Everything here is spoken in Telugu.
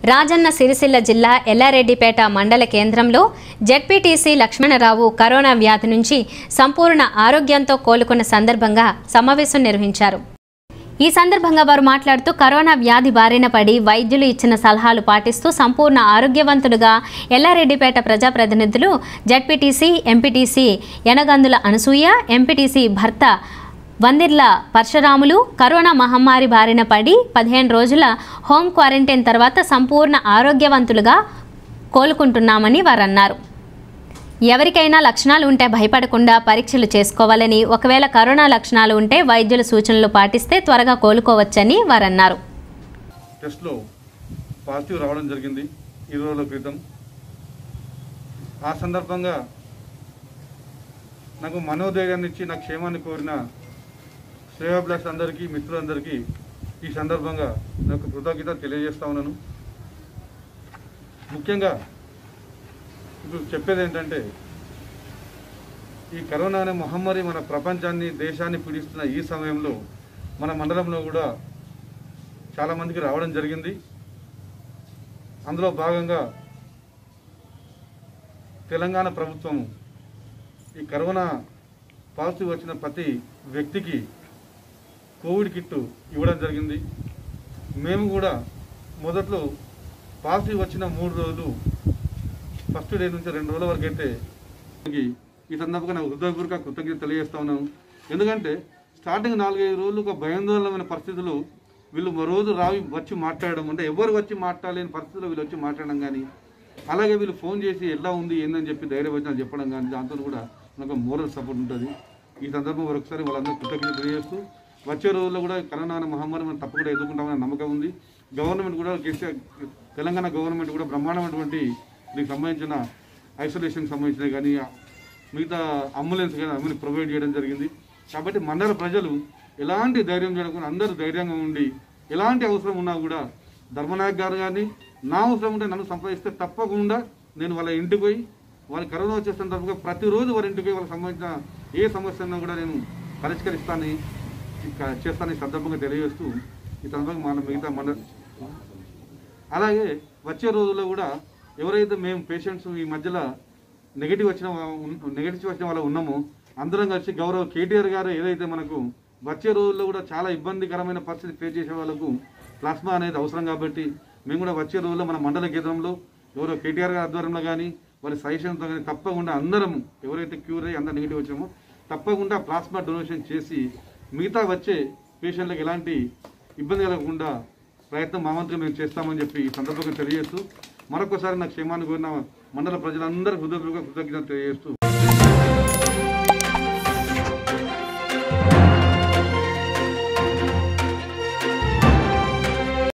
రాజన్న సిరిసిల్ల జిల్లా ఎల్లారెడ్డిపేట మండల కేంద్రంలో జెడ్పీటీసీ లక్ష్మణరావు కరోనా వ్యాధి నుంచి సంపూర్ణ ఆరోగ్యంతో కోలుకున్న సందర్భంగా సమావేశం నిర్వహించారు ఈ సందర్భంగా వారు మాట్లాడుతూ కరోనా వ్యాధి బారిన పడి వైద్యులు ఇచ్చిన సలహాలు పాటిస్తూ సంపూర్ణ ఆరోగ్యవంతులుగా ఎల్లారెడ్డిపేట ప్రజాప్రతినిధులు ZPTC MPTC Yanagandula Anasuya MPTC భర్త వందిర్ల పరశురాములు కరోనా మహమ్మారి బారిన పడి పదిహేను రోజుల హోమ్ క్వారంటైన్ తర్వాత సంపూర్ణ ఆరోగ్యవంతులుగా కోలుకుంటున్నామని వారు అన్నారు ఎవరికైనా లక్షణాలు ఉంటే భయపడకుండా పరీక్షలు చేసుకోవాలని ఒకవేళ కరోనా లక్షణాలు ఉంటే వైద్యుల సూచనలు పాటిస్తే త్వరగా కోలుకోవచ్చని వారన్నారు టెస్ట్లో పాజిటివ్ రావడం జరిగింది ఇరవై రోజుల క్రితం ఆ సందర్భంగా నాకు మనోధైర్యాన్ని ఇచ్చి నా క్షేమాన్ని కోరిన శ్రేయోభిలాష్ అందరికీ మిత్రులందరికీ ఈ సందర్భంగా నాకు కృతజ్ఞత తెలియజేస్తా ఉన్నాను ముఖ్యంగా ఇప్పుడు చెప్పేది ఏంటంటే ఈ కరోనా అనే మహమ్మారి మన ప్రపంచాన్ని దేశాన్ని పీడిస్తున్న ఈ సమయంలో మన మండలంలో కూడా చాలామందికి రావడం జరిగింది అందులో భాగంగా తెలంగాణ ప్రభుత్వం ఈ కరోనా పాజిటివ్ వచ్చిన ప్రతి వ్యక్తికి కోవిడ్ కిట్టు ఇవ్వడం జరిగింది మేము కూడా మొదట్లో పాజిటివ్ వచ్చిన మూడు రోజులు ఫస్ట్ డే నుంచి రెండు రోజుల వరకు అయితే ఈ సందర్భంగా నాకు హృదయపూర్వక కృతజ్ఞత తెలియజేస్తా ఉన్నాను ఎందుకంటే స్టార్టింగ్ నాలుగైదు రోజులు ఒక భయాందోళనమైన పరిస్థితులు వీళ్ళు మరో రోజు రావి వచ్చి మాట్లాడడం అంటే ఎవరు వచ్చి మాట్లాడలేని పరిస్థితుల్లో వీళ్ళు వచ్చి మాట్లాడడం కానీ అలాగే వీళ్ళు ఫోన్ చేసి ఎలా ఉంది ఏందని చెప్పి ధైర్యవచనాలు చెప్పడం కానీ దాంతో కూడా మనకు మోరల్ సపోర్ట్ ఉంటుంది ఈ సందర్భం ఒకసారి వాళ్ళందరూ కృతజ్ఞత తెలియజేస్తూ వచ్చే రోజుల్లో కూడా కరోనా అనే మహమ్మారి మనం తప్పకుండా ఎదుర్కొంటామనే నమ్మకం ఉంది గవర్నమెంట్ కూడా కేసీఆర్ తెలంగాణ గవర్నమెంట్ కూడా బ్రహ్మాండమైనటువంటి దీనికి సంబంధించిన ఐసోలేషన్కి సంబంధించిన కానీ మిగతా అంబులెన్స్ కానీ అమ్మని ప్రొవైడ్ చేయడం జరిగింది కాబట్టి మండల ప్రజలు ఎలాంటి ధైర్యం చేయకుండా అందరూ ధైర్యంగా ఉండి ఎలాంటి అవసరం ఉన్నా కూడా ధర్మనాయక్ గారు కానీ నా అవసరం ఉంటే నన్ను సంపాదిస్తే తప్పకుండా నేను వాళ్ళ ఇంటికి పోయి వాళ్ళ కరోనా వచ్చే సందర్భంగా ప్రతిరోజు వారి ఇంటికి పోయి వాళ్ళకి సంబంధించిన ఏ సమస్య ఉన్నా కూడా నేను పరిష్కరిస్తానని ఇక చేస్తానని ఈ సందర్భంగా తెలియజేస్తూ ఈ సందర్భంగా మన మిగతా మండల అలాగే వచ్చే రోజుల్లో కూడా ఎవరైతే మేము పేషెంట్స్ ఈ మధ్యలో నెగిటివ్ వచ్చిన నెగిటివ్ వచ్చిన వాళ్ళు ఉన్నామో అందరం కలిసి గౌరవ కేటీఆర్ గారు ఏదైతే మనకు వచ్చే రోజుల్లో కూడా చాలా ఇబ్బందికరమైన పరిస్థితి ఫేస్ చేసే వాళ్ళకు ప్లాస్మా అనేది అవసరం కాబట్టి మేము కూడా వచ్చే రోజుల్లో మన మండల కేంద్రంలో ఎవరో కేటీఆర్ గారి ఆధ్వర్యంలో కానీ వారి సజెషన్తో కానీ తప్పకుండా అందరం ఎవరైతే క్యూర్ అయ్యి అందరు నెగిటివ్ వచ్చామో తప్పకుండా ప్లాస్మా డొనేషన్ చేసి మిగతా వచ్చే పేషెంట్లకు ఎలాంటి ఇబ్బంది కలగకుండా ప్రయత్నం మా వంతుగా మేము చేస్తామని చెప్పి ఈ సందర్భంగా తెలియజేస్తూ మరొకసారి నా క్షేమాన్ని కోరిన మండల ప్రజలందరూ హృదయపూర్వక కృతజ్ఞత తెలియజేస్తూ